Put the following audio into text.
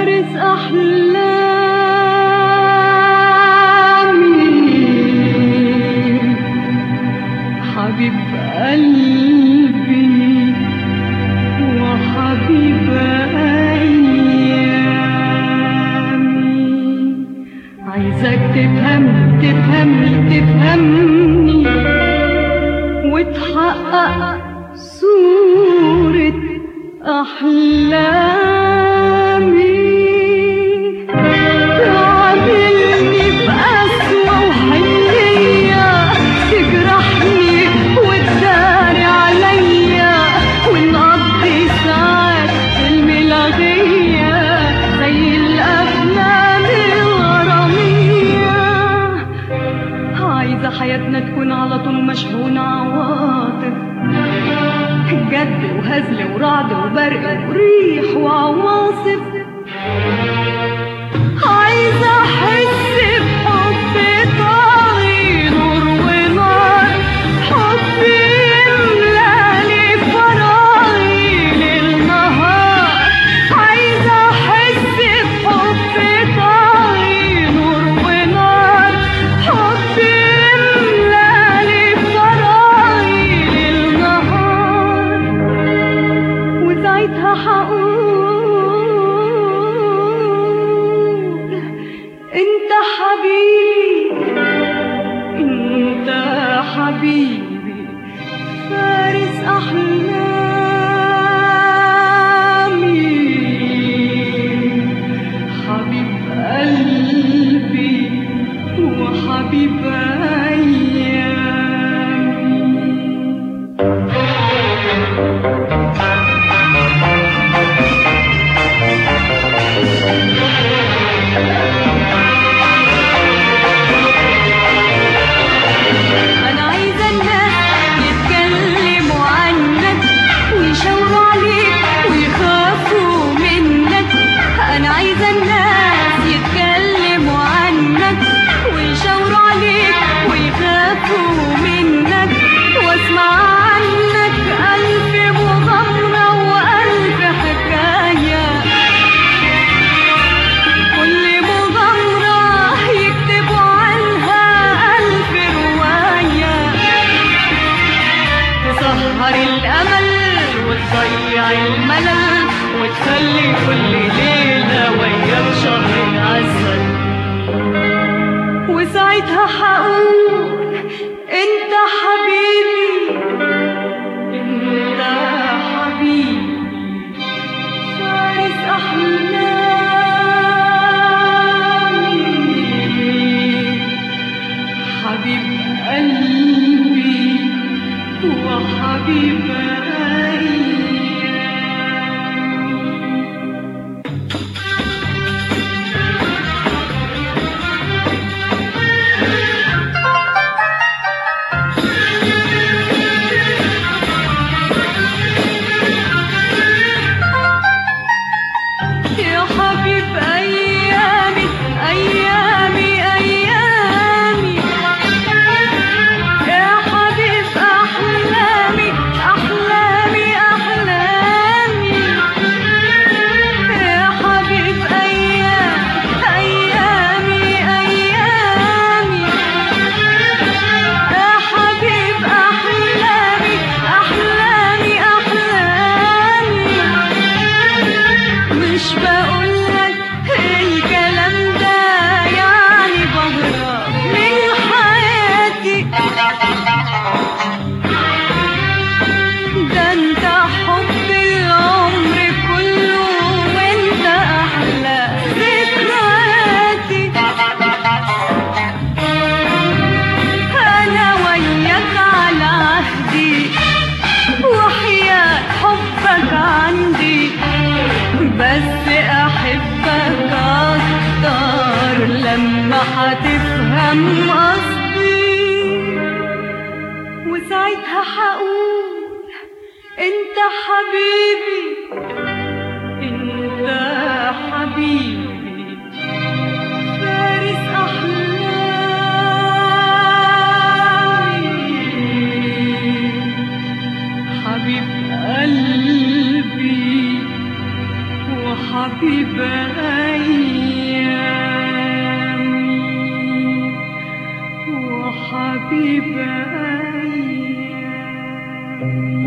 فارس أحلامي حبيب قلبي وحبيب أيامي عايزك تفهم تفهمني تفهمني وتحقق صورة أحلامي تعاملني بقسوة وحنية تجرحني وتداري عليا ونقضي ساعات في الملاغية زي الأفلام الغرامية عايزة حياتنا تكون على طول مشحونة عواطف جد وهزل ورعد وبرق وريح وعواصف عايزة أحس بحب طاغي نور ونار حب يملالي فراغي للنهار عايزة أحس بحب طاغي نور ونار حب يملالي فراغي للنهار وساعتها هقول انت حبيبي انت حبيبي فارس احلامي حبيب قلبي وحبيب ايامي أنا عايزة الناس يتكلموا عنك ويشاوروا عليك ويخافوا منك أنا عايزة الناس يتكلموا عنك ويشاوروا عليك ويخافوا منك واسمع عنك ألف مغامرة وألف حكاية كل مغامرة يكتبوا عنها ألف رواية تسهر الأمل وتضيع الملل وتخلي كل ليلة وياك شهر العسل وساعتها هقول انت حبيبي انت حبيبي فارس أحلامي حبيب قلبي وحبيب أيامي يا حبيب أيامي أيامي أيامي يا حبيب أحلامي أحلامي أحلامي يا حبيب أيام أيامي أيامي يا حبيب أحلامي أحلامي أحلامي مش بقولك الكلام ده يعني بهرب من حياتي ده انت حب العمر كله وانت احلى ذكرياتي انا وياك على عهدي وحياة حبك عندي بس احبك اكتر لما هتفهم قصدي وساعتها هقول انت حبيبي انت حبيبي فارس احلامي حبيب قلبي وحبيب أيامي وحبيب أيامي